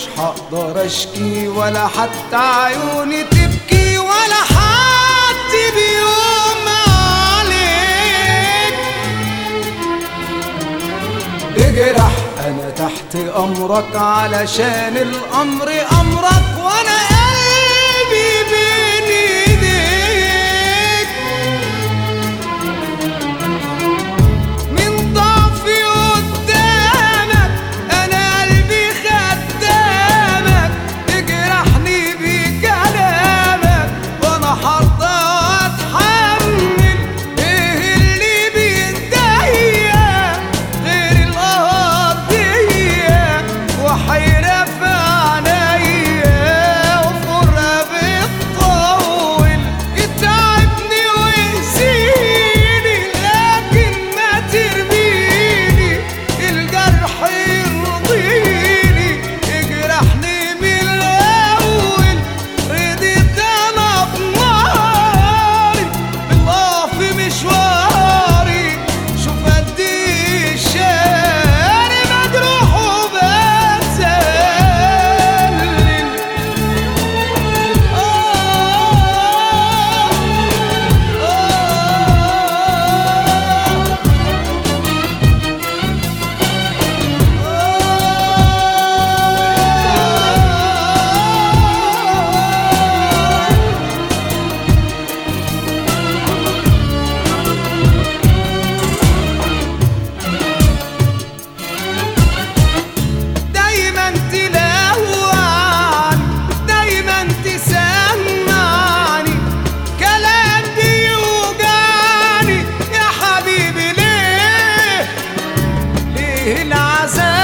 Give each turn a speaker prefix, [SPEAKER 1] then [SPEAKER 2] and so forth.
[SPEAKER 1] هقدر اشكي ولا حتى عيوني تبكي ولا حد بيوم عليك اجرح انا تحت امرك علشان الامر امرك وانا قلبي بين ايديك من ضعفي قدامك انا قلبي خدامك اجرحني بكلامك وانا هرضى اتحمل ايه اللي بيتضايق غير القضية وحيرة في عينيا وفرقة بتطول يتعبني ويأذيني لكن ما ترميني الجرح يرضيني اجرحني من الأول رضيت أنا بناري بالله في مشواري شوف قد إيه الشاري مجروح وبتسلل دايما تلوعني دايما تسمعني كلام بيوجعني يا حبيبي ليه ليه العذاب